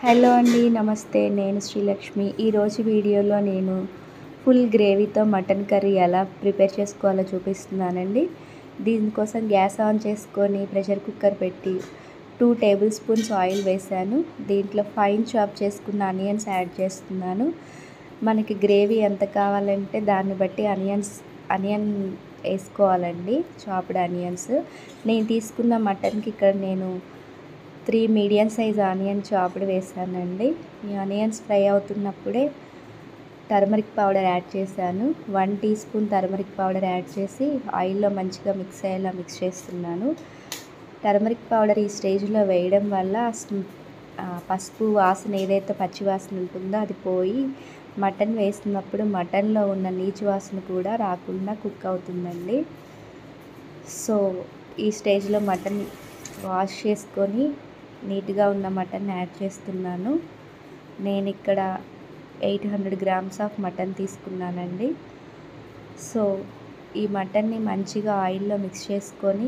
hello అండి నమస్తే నేను శ్రీలక్ష్మి ఈరోజు వీడియోలో నేను ఫుల్ గ్రేవీతో మటన్ కర్రీ ఎలా ప్రిపేర్ చేసుకోవాలో చూపిస్తున్నానండి దీనికోసం గ్యాస్ ఆన్ చేసుకొని ప్రెషర్ కుక్కర్ పెట్టి టూ టేబుల్ స్పూన్స్ ఆయిల్ వేసాను దీంట్లో ఫైన్ చాప్ చేసుకున్న ఆనియన్స్ యాడ్ చేస్తున్నాను మనకి గ్రేవీ ఎంత కావాలంటే దాన్ని బట్టి ఆనియన్స్ ఆనియన్ వేసుకోవాలండి చాప్డ్ ఆనియన్స్ నేను తీసుకున్న మటన్కి ఇక్కడ నేను three medium size onion chopped వేసానండి ఈ ఆనియన్స్ ఫ్రై అవుతున్నప్పుడే టర్మరిక్ పౌడర్ యాడ్ చేశాను one tea spoon turmeric powder add చేసి ఆయిల్లో మంచిగా మిక్స్ అయ్యేలా మిక్స్ చేస్తున్నాను టర్మరిక్ పౌడర్ ఈ స్టేజ్లో వేయడం వల్ల పసుపు వాసన ఏదైతే పచ్చి వాసన ఉంటుందో అది పోయి మటన్ వేసినప్పుడు మటన్లో ఉన్న నీచు వాసన కూడా రాకుండా కుక్ అవుతుందండి సో ఈ స్టేజ్లో మటన్ వాష్ చేసుకొని నీట్గా ఉన్న మటన్ యాడ్ చేస్తున్నాను నేను ఇక్కడ eight hundred grams of mutton తీసుకున్నానండి సో ఈ మటన్ని మంచిగా ఆయిల్లో మిక్స్ చేసుకొని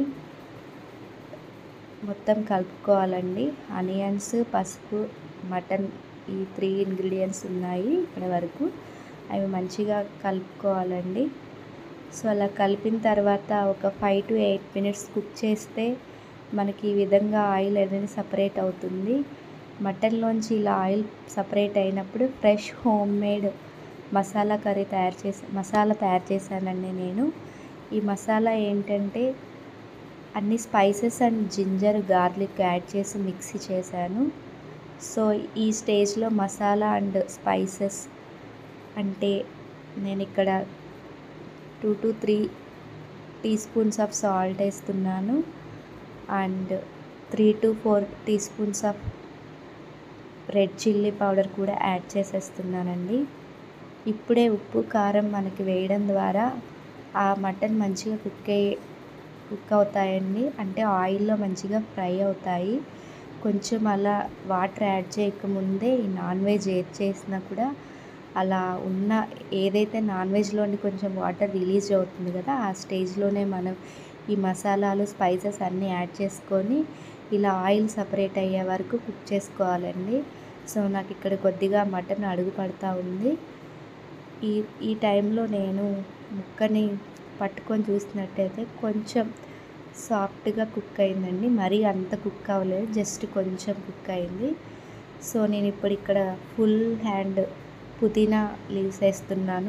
మొత్తం కలుపుకోవాలండి ఆనియన్స్ పసుపు మటన్ ఈ త్రీ ఇంగ్రీడియంట్స్ ఉన్నాయి ఇప్పటి వరకు అవి మంచిగా కలుపుకోవాలండి సో అలా కలిపిన తర్వాత ఒక five to eight minutes cook చేస్తే మనకి ఈ విధంగా ఆయిల్ అనేది సపరేట్ అవుతుంది మటన్లోంచి ఇలా ఆయిల్ సపరేట్ అయినప్పుడు fresh home made masala curry తయారు చేసి మసాలా తయారు చేశానండి నేను ఈ మసాలా ఏంటంటే అన్ని spices and ginger garlic add చేసి మిక్సీ చేశాను సో ఈ స్టేజ్లో మసాలా అండ్ స్పైసెస్ అంటే నేను ఇక్కడ two to three tea spoons of salt వేస్తున్నాను and three to four tea spoons of red chilli powder కూడా యాడ్ చేసేస్తున్నానండి ఇప్పుడే ఉప్పు కారం మనకి వేయడం ద్వారా ఆ మటన్ మంచిగా కుక్ అయ్యి కుక్ అవుతాయండి అంటే ఆయిల్లో మంచిగా ఫ్రై అవుతాయి కొంచెం అలా వాటర్ యాడ్ చేయకముందే ఈ నాన్ వెజ్ ఏది చేసినా కూడా అలా ఉన్న ఏదైతే నాన్ వెజ్లోని కొంచెం వాటర్ రిలీజ్ అవుతుంది కదా ఆ స్టేజ్లోనే మనం ఈ మసాలాలు స్పైసెస్ అన్నీ యాడ్ చేసుకొని ఇలా ఆయిల్ సపరేట్ అయ్యే వరకు కుక్ చేసుకోవాలండి సో నాకు ఇక్కడ కొద్దిగా మటన్ అడుగు పడుతూ ఉంది ఈ ఈ టైంలో నేను ముక్కని పట్టుకొని చూసినట్టయితే కొంచెం సాఫ్ట్గా కుక్ అయిందండి మరీ అంత కుక్ అవ్వలేదు జస్ట్ కొంచెం కుక్ అయింది సో నేను ఇప్పుడు ఇక్కడ ఫుల్ హ్యాండ్ పుదీనా లీవ్స్ వేస్తున్నాను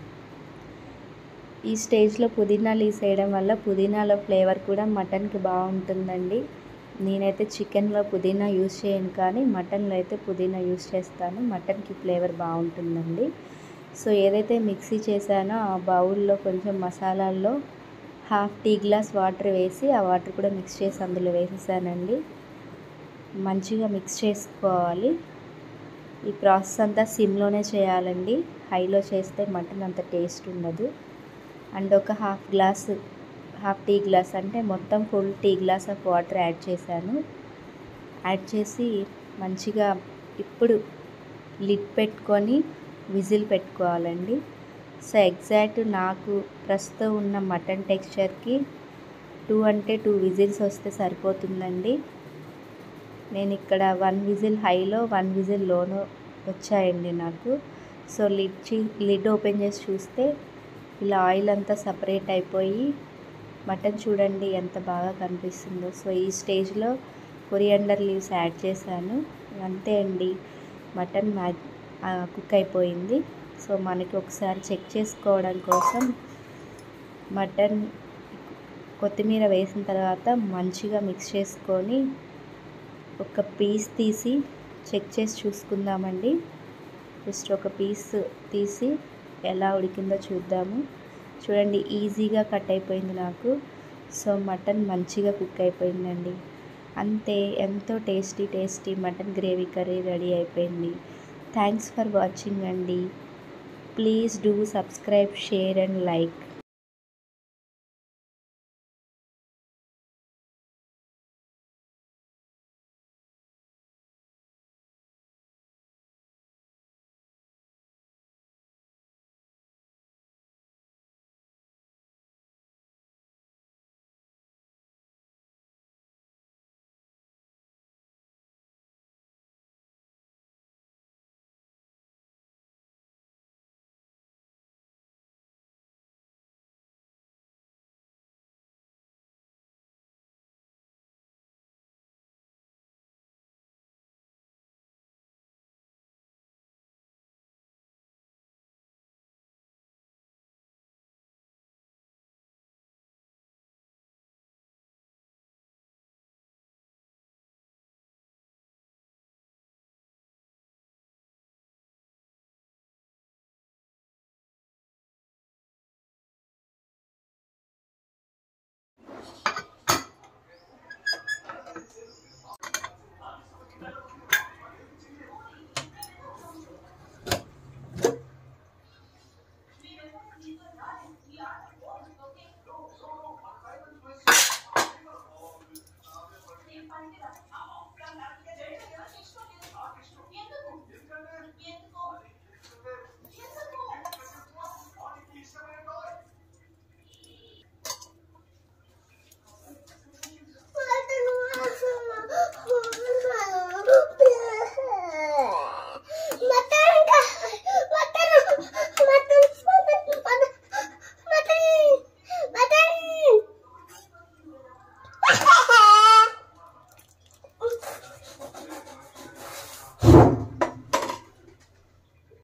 ఈ స్టేజ్లో పుదీనా లీవ్స్ వేయడం వల్ల పుదీనాలో ఫ్లేవర్ కూడా మటన్కి బాగుంటుందండి నేనైతే చికెన్లో పుదీనా యూస్ చేయను కానీ మటన్లో అయితే పుదీనా యూస్ చేస్తాను మటన్కి ఫ్లేవర్ బాగుంటుందండి సో ఏదైతే మిక్సీ చేశానో ఆ బౌల్లో కొంచెం మసాలాల్లో హాఫ్ టీ గ్లాస్ వాటర్ వేసి ఆ వాటర్ కూడా మిక్స్ చేసి అందులో వేసేసానండి మంచిగా మిక్స్ చేసుకోవాలి ఈ ప్రాసెస్ అంతా సిమ్లోనే చేయాలండి హైలో చేస్తే మటన్ అంత టేస్ట్ ఉండదు అండ్ ఒక half glass half tea glass అంటే మొత్తం full tea glass of water add చేశాను యాడ్ చేసి మంచిగా ఇప్పుడు లిడ్ పెట్టుకొని విజిల్ పెట్టుకోవాలండి సో ఎగ్జాక్ట్ నాకు ప్రస్తుతం ఉన్న మటన్ టెక్స్చర్కి టూ అంటే టూ విజిల్స్ వస్తే సరిపోతుందండి నేను ఇక్కడ వన్ విజిల్ హైలో వన్ విజిల్ లోనో వచ్చాయండి నాకు సో లిడ్ లిడ్ ఓపెన్ చేసి చూస్తే ఇలా ఆయిల్ అంతా సపరేట్ అయిపోయి మటన్ చూడండి ఎంత బాగా కనిపిస్తుందో సో ఈ స్టేజ్లో కొరియండర్ లీవ్స్ యాడ్ చేశాను అంతే అండి మటన్ మ్యా కుక్ అయిపోయింది సో మనకి ఒకసారి చెక్ చేసుకోవడం కోసం మటన్ కొత్తిమీర వేసిన తర్వాత మంచిగా మిక్స్ చేసుకొని ఒక పీస్ తీసి చెక్ చేసి చూసుకుందామండి జస్ట్ ఒక పీస్ తీసి ఎలా ఉడికిందో చూద్దాము చూడండి ఈజీగా కట్ అయిపోయింది నాకు సో మటన్ మంచిగా కుక్ అయిపోయిందండి అంతే ఎంతో tasty tasty mutton gravy curry ready అయిపోయింది థ్యాంక్స్ ఫర్ వాచింగ్ అండి please do subscribe share and like